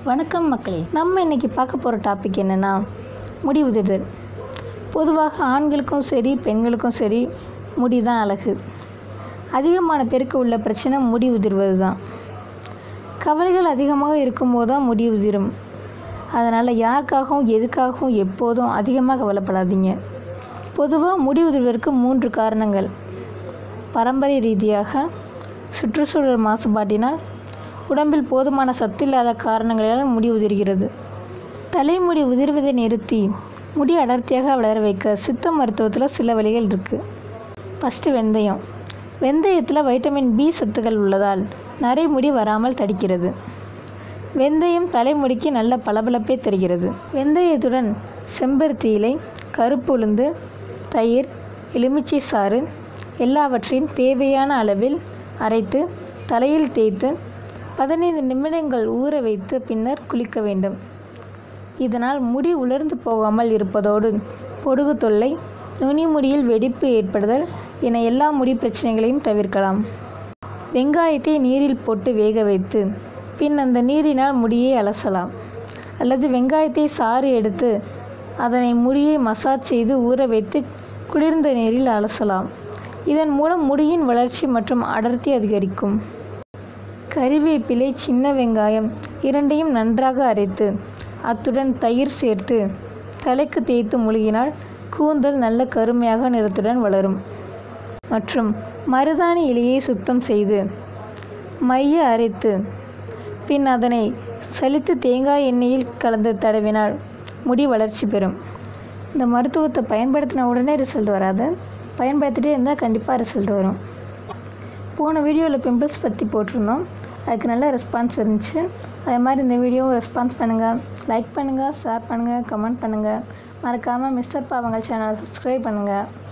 வணக்கம் மக்களே நம்ம இன்னைக்கு பார்க்க போகிற டாபிக் என்னென்னா முடி உதிர்தல் பொதுவாக ஆண்களுக்கும் சரி பெண்களுக்கும் சரி முடி தான் அழகு அதிகமான பேருக்கு உள்ள பிரச்சனை முடி உதிர்வது தான் கவலைகள் அதிகமாக இருக்கும்போது தான் முடி உதிரும் அதனால் யாருக்காகவும் எதுக்காகவும் எப்போதும் அதிகமாக கவலைப்படாதீங்க பொதுவாக முடி உதிர்வதற்கு மூன்று காரணங்கள் பரம்பரை ரீதியாக சுற்றுச்சூழல் மாசுபாட்டினால் உடம்பில் போதுமான சத்தில்லாத காரணங்களால் முடி உதிர்கிறது தலைமுடி உதிர்வதை நிறுத்தி முடி அடர்த்தியாக வளர வைக்க சித்த மருத்துவத்தில் சில வழிகள் இருக்குது ஃபஸ்ட்டு வெந்தயம் வெந்தயத்தில் வைட்டமின் பி சத்துக்கள் உள்ளதால் நரைமுடி வராமல் தடுக்கிறது வெந்தயம் தலைமுடிக்கு நல்ல பளபளப்பை தருகிறது வெந்தயத்துடன் செம்பருத்தி இலை கருப்பு உளுந்து தயிர் எலுமிச்சை சாறு எல்லாவற்றையும் தேவையான அளவில் அரைத்து தலையில் தேய்த்து பதினைந்து நிமிடங்கள் ஊற வைத்து பின்னர் குளிக்க வேண்டும் இதனால் முடி உலர்ந்து போகாமல் இருப்பதோடு பொடுகு தொல்லை நுனி முடியில் வெடிப்பு ஏற்படுதல் என எல்லா முடி பிரச்சனைகளையும் தவிர்க்கலாம் வெங்காயத்தை நீரில் போட்டு வேக வைத்து பின் அந்த நீரினால் முடியை அலசலாம் அல்லது வெங்காயத்தை சாறு எடுத்து அதனை முடியை மசாஜ் செய்து ஊற வைத்து குளிர்ந்த நீரில் அலசலாம் இதன் மூலம் முடியின் வளர்ச்சி மற்றும் அடர்த்தி அதிகரிக்கும் கறிவேப்பிலை சின்ன வெங்காயம் இரண்டையும் நன்றாக அரைத்து அத்துடன் தயிர் சேர்த்து தலைக்கு தேய்த்து முழுகினால் கூந்தல் நல்ல கருமையாக நிறத்துடன் வளரும் மற்றும் மருதாணி இலையை சுத்தம் செய்து மைய அரைத்து பின் அதனை சலித்து தேங்காய் எண்ணெயில் கலந்து தடவினால் முடி வளர்ச்சி பெறும் இந்த மருத்துவத்தை பயன்படுத்தின உடனே ரிசல்ட் வராது பயன்படுத்திட்டே இருந்தால் கண்டிப்பாக ரிசல்ட் வரும் போன வீடியோவில் பிம்பிள்ஸ் பற்றி போட்டிருந்தோம் அதுக்கு நல்ல ரெஸ்பான்ஸ் இருந்துச்சு அதே மாதிரி இந்த வீடியோவும் ரெஸ்பான்ஸ் பண்ணுங்கள் லைக் பண்ணுங்கள் ஷேர் பண்ணுங்கள் கமெண்ட் பண்ணுங்கள் மறக்காமல் மிஸ்டர் பாவங்கள் சேனலை சப்ஸ்கிரைப் பண்ணுங்கள்